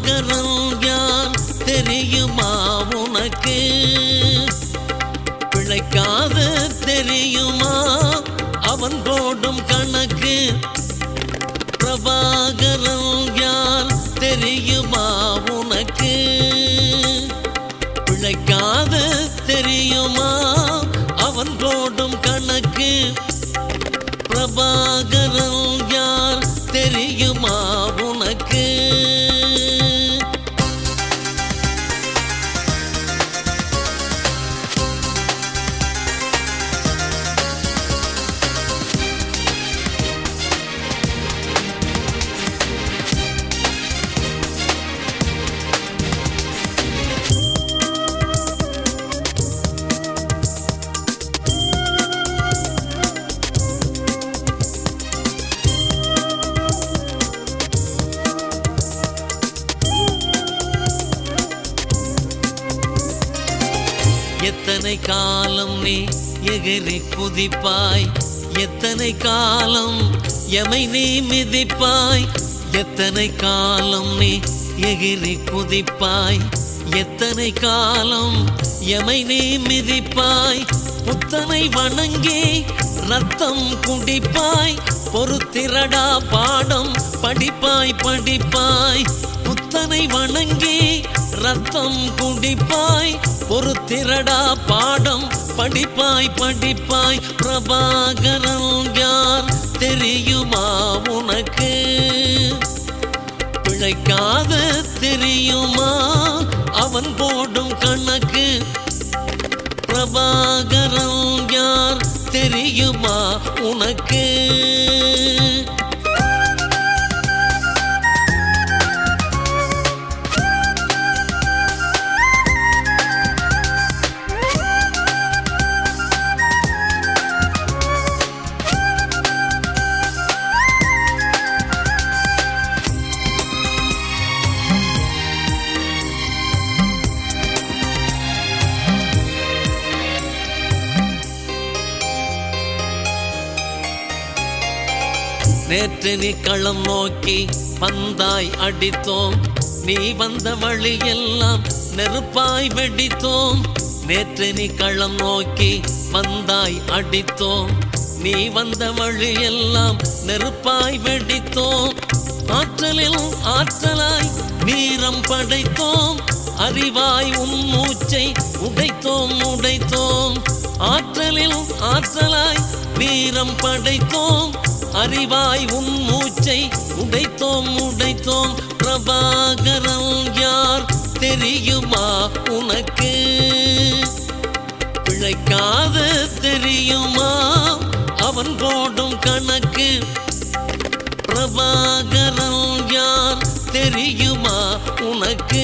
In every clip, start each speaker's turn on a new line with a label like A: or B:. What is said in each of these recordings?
A: பிரபாகரன் யார் தெரியுமா உனக்கு பிழைக்காத தெரியுமா அவன் போடும் கணக்கு பிரபாகரன் யார் தெரியுமா உனக்கு பிழைக்காத தெரியுமா அவன் போடும் கணக்கு பிரபாகரன் யார் தெரியுமா உனக்கு எத்தனை காலம் நீ எகிரி குதிப்பாய் எத்தனை காலம் எமை நீ மிதிப்பாய் எத்தனை காலம் நீ எகிரி குதிப்பாய் எத்தனை காலம் எமை நீ மிதிப்பாய் புத்தனை வணங்கி ரத்தம் குடிப்பாய் பொறுத்திரடா பாடம் படிப்பாய் படிப்பாய் புத்தனை வணங்கி ரத்தம் குடிப்பாய் பொறுத்திரடா பாடம் படிப்பாய் படிப்பாய் பிரபாகரன் யார் தெரியுமா உனக்கு பிழைக்காத தெரியுமா அவன் போடும் கணக்கு பிரபாகரன் யார் தெரியுமா உனக்கு நேற்று நீ களம் நோக்கி பந்தாய் அடித்தோம் நீ வந்த வழியெல்லாம் நெருப்பாய் வெடித்தோம் நேற்று நீ களம் நோக்கி பந்தாய் அடித்தோம் நீ வந்த வழியெல்லாம் நெருப்பாய் வெடித்தோம் ஆற்றலில் ஆற்றலாய் வீரம் படைத்தோம் அறிவாய் உன் மூச்சை உடைத்தோம் உடைத்தோம் ஆற்றலில் ஆற்றலாய் வீரம் படைத்தோம் அறிவாய் உன் மூச்சை உடைத்தோம் உடைத்தோம் பிரபாகரன் யார் தெரியுமா உனக்கு பிழைக்காத தெரியுமா அவன் போடும் கணக்கு பிரபாகரன் யார் தெரியுமா உனக்கு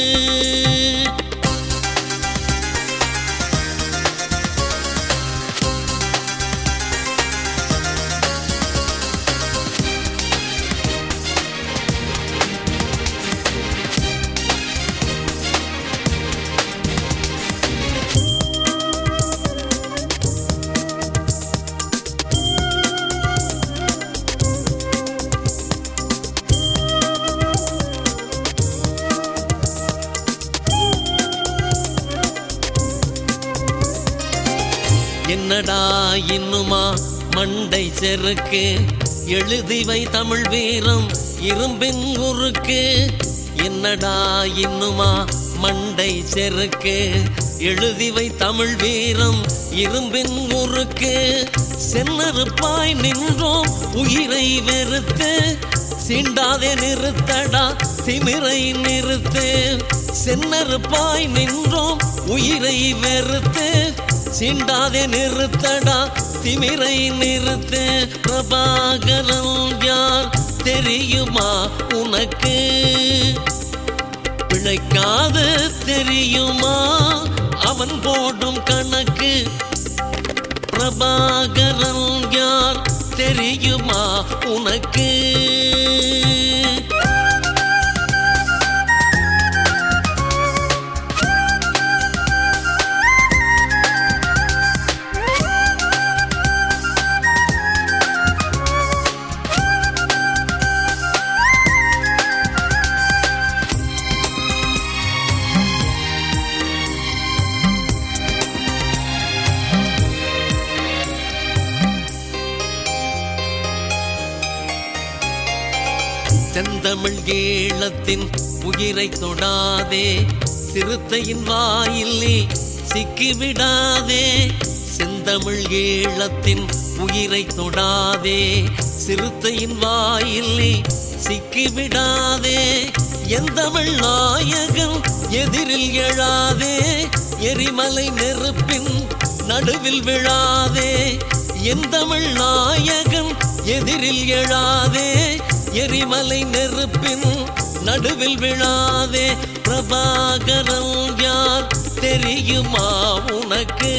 A: என்னடா இன்னுமா மண்டை செருக்கு எழுதிவை தமிழ் வீரம் இரும்பின் உருக்கு என்னடா இன்னுமா மண்டை செருக்கு எழுதிவை தமிழ் வீரம் இரும்பின் உருக்கு சென்னறுப்பாய் நின்றோம் உயிரை வெறுத்து சீண்டாதே நிறுத்தடா திமிரை நிறுத்து சென்னறுப்பாய் நின்றோம் உயிரை வெறுத்து சீண்டாதே நிறுத்தடா திமிரை நிறுத்து பிரபாகரன் யார் தெரியுமா உனக்கு பிழைக்காத தெரியுமா அவன் போடும் கணக்கு பிரபாகரன் யார் தெரியுமா உனக்கு செந்தமிழ் ஈழத்தின் உயிரை தொடாதே சிறுத்தையின் வாயில் நீ சிக்கிவிடாதே செந்தமிழ் ஈழத்தின் உயிரை தொடாதே சிறுத்தையின் வாயில் நீ சிக்கிவிடாதே எந்தமிழ் நாயகன் எதிரில் எழாதே எரிமலை நெருப்பின் நடுவில் விழாதே எந்தமிழ் நாயகன் எதிரில் எழாதே எரிமலை நெருப்பின் நடுவில் விழாதே பிரபாகரன் யார் தெரியுமா உனக்கு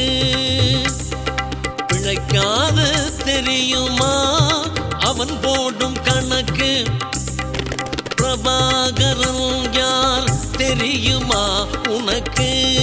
A: பிழைக்காத தெரியுமா அவன் போடும் கணக்கு பிரபாகரன் யார் தெரியுமா உனக்கு